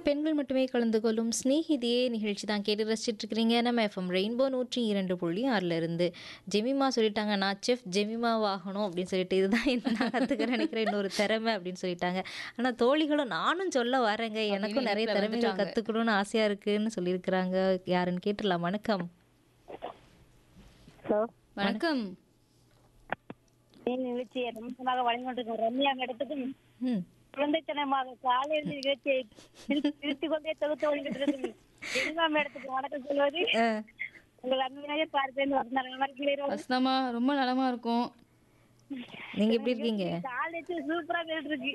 பெண்கள் மட்டுமே கலந்து கொள்ளும் ஸ்நேகிதியே நிகழ்ச்சி தான் கேட்டு ரசிச்சிட்டு இருக்கிறீங்க நம்ம எஃப்எம் ரெயின்போ நூற்றி இரண்டு புள்ளி ஆறில் இருந்து ஜெமிமா சொல்லிட்டாங்க நான் செஃப் ஜெமிமா ஆகணும் அப்படின்னு சொல்லிட்டு இதுதான் என்ன நான் கற்றுக்கிறேன் நினைக்கிறேன் இன்னொரு திறமை அப்படின்னு சொல்லிட்டாங்க ஆனால் தோழிகளும் நானும் சொல்ல வரேங்க எனக்கும் நிறைய இணைப்புல திறமைகள் வந்துட்டாங்க. கற்றுக்கணும்னு ஆசையாக இருக்குன்னு சொல்லியிருக்கிறாங்க யாருன்னு கேட்டுடலாம் வணக்கம் ஹலோ வணக்கம் நீங்க நிகழ்ச்சியை ரொம்ப வழங்கிட்டு ரம்யா மேடத்துக்கும் ம் குழந்தைத்தனமாக காலையில் நிகழ்ச்சியை திரு- திருத்திக் கொண்டே தொகுத்து வழங்கிட்டு இருக்கும் ரம்யா மேடத்துக்கு வணக்கம் சொல்வது ஆ, உங்கள் அன்பினாக பார்ப்பேன் வசந்தா வசனமா ரொம்ப நலமா இருக்கும் நீங்க எப்படி இருக்கீங்க காலேஜ் சூப்பரா போயிட்டு இருக்கு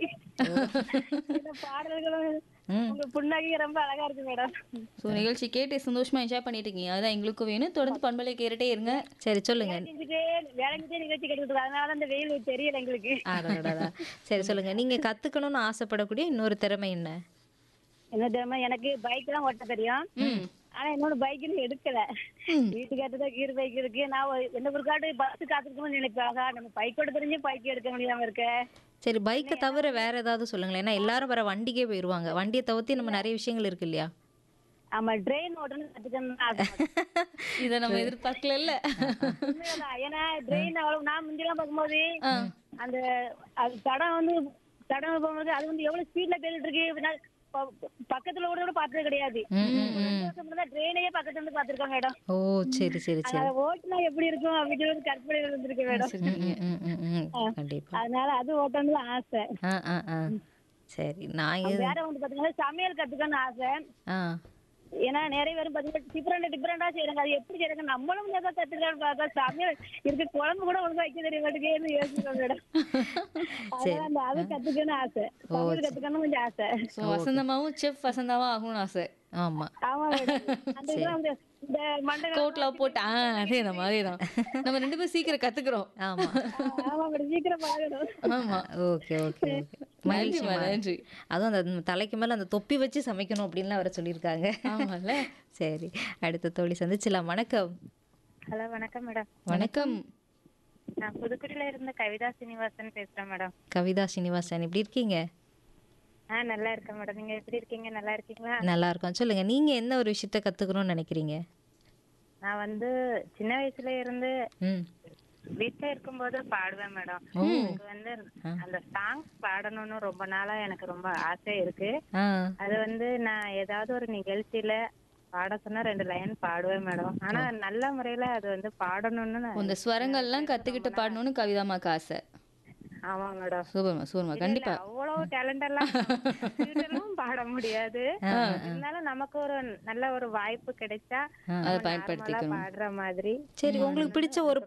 இந்த பாடல்களும் ம் உங்க புண்ணாகி ரொம்ப அழகா இருக்கு மேடம் ஸோ நிகழ்ச்சி கேட்டு சந்தோஷமா என்ஜாய் பண்ணிட்டு இருக்கீங்க அதுதான் எங்களுக்கும் வேணும் தொடர்ந்து பண்பலை கேட்டுட்டே இருங்க சரி சொல்லுங்க செஞ்சுட்டே வேலைங்கிட்டே நிகழ்ச்சி கேட்டுட்டு இருக்கு அதனால அந்த வெயில் தெரியல எங்களுக்கு அடடடடா. சரி சொல்லுங்க நீங்க கத்துக்கணும்னு ஆசைப்படக்கூடிய இன்னொரு திறமை என்ன என்ன தெரியுமா எனக்கு பைக் எல்லாம் ஓட்ட தெரியும் ஆனா என்னோட பைக் இன்னும் எடுக்கல வீட்டுக்காட்டு தான் கீர் பைக் இருக்கு நான் ஒரு- என்ன ஒரு காட்டு பஸ் காத்துக்கணும்னு நினைப்பாங்க நம்ம பைக் ஓட்ட தெரிஞ்சு பைக் எடுக்க முடியாம இருக்க சரி பைக்கை தவிர வேற ஏதாவது சொல்லுங்களேன் ஏன்னா எல்லாரும் வர வண்டிக்கே போயிடுவாங்க வண்டியை தவிர்த்து நம்ம நிறைய விஷயங்கள் இருக்கு இல்லையா ஆமா ட்ரெயின் ஓட்டணும்னு கத்துக்கணும்னு ஆசை. இதை நம்ம எதிர்பார்க்கல இல்ல உண்மையாதான். ஏன்னா ட்ரெயின் அவ்வளவு நான் முந்தியெல்லாம் பார்க்கும்போது அந்த அது தடம் வந்து தடம் போகும்போது அது வந்து எவ்வளவு ஸ்பீட்ல போயிட்டு இருக்கு நான் ப- பக்கத்துல ஓட கூட பார்த்தது கிடையாது ட்ரெயினையே பக்கத்துல இருந்து பாத்துருக்கோம் மேடம் ஓ சரி சரி சரி அதை ஓட்டுனா எப்படி இருக்கும் அப்படின்னு ஒரு கற்பனை இருந்திருக்கு மேடம் ம், ம், ம், ம். கண்டிப்பா அதனால அது ஓட்டணும்னு ஆசை ஆ ஆ ஆ சரி நான் இது வேற வந்து பாத்தீங்கன்னா சமையல் கத்துக்கணும்னு ஆசை ஆ ஏன்னா நிறைய பேரும் பாத்தீங்கன்னா டிஃப்ரெண்ட் டிஃப்ரெண்டா செய்யறாங்க அது எப்படி செய்யறாங்க நம்மளும் ஏதோ கத்துக்கலாம்னு பார்த்தா சமையல் இருக்க குழம்பு கூட ஒழுங்கா வைக்க தெரிய மாட்டேங்குது யோசிக்கிறோம் மேடம் அதனால அந்த அது கத்துக்கணும்னு ஆசை சமையல் கத்துக்கணும் கொஞ்சம் ஆசை ஸோ வசந்தமாவும் செஃப் வசந்தாவும் ஆகணும்னு ஆசை ஆமா ஆமா மேடம் அந்த இதெல்லாம் வந்து இந்த மண்டை கோட்ல போட்டு ஆ அதே தான் அதே தான் நம்ம ரெண்டு பேரும் சீக்கிரம் கத்துக்கிறோம் ஆமா ஆமா மேடம் சீக்கிரம் பழகணும் ஆமா ஓகே ஓகே ஓகே மகிழ்ச்சி நன்றிம்மா, நன்றி அதுவும் அந்த தலைக்கு மேல அந்த தொப்பி வச்சு சமைக்கணும் அப்படின்லாம் அவரை சொல்லியிருக்காங்க ஆமால சரி அடுத்த தோழி சந்திச்சலாம் வணக்கம் ஹலோ வணக்கம் மேடம் வணக்கம் நான் புதுக்குடியில இருந்து கவிதா சீனிவாசன் பேசுறேன் மேடம் கவிதா ஸ்ரீனிவாசன் எப்படி இருக்கீங்க ஆ நல்லா இருக்கேன் மேடம் நீங்க எப்படி இருக்கீங்க நல்லா இருக்கீங்களா நல்லா இருக்கோம் சொல்லுங்க நீங்க என்ன ஒரு விஷயத்த கத்துக்கணும்னு நினைக்கிறீங்க நான் வந்து சின்ன வயசுல இருந்து ம் வீட்ல இருக்கும்போது பாடுவேன் மேடம் எனக்கு வந்து அந்த சாங்ஸ் பாடணும்னு ரொம்ப நாளா எனக்கு ரொம்ப ஆசை இருக்கு ஆ அது வந்து நான் ஏதாவது ஒரு நிகழ்ச்சியில பாட சொன்னா ரெண்டு லைன் பாடுவேன் மேடம் ஆனா நல்ல முறையில அது வந்து பாடணும்னு நான் இந்த ஸ்வரங்கள்லாம் கத்துக்கிட்டு பாடணும்னு கவிதாமாக்கு ஆசை ஆமா மேடம் சூப்பர்மா சூப்பர்மா கண்டிப்பா அவ்வளவு டேலண்ட் எல்லாம் எல்லாம் பாட முடியாது இருந்தாலும் நமக்கு ஒரு நல்ல ஒரு வாய்ப்பு கிடைச்சா அதை நம்ம பயன்படுத்திக்கணும் normal ஆ பாடுற மாதிரி சரி உங்களுக்கு பிடிச்ச ஒரு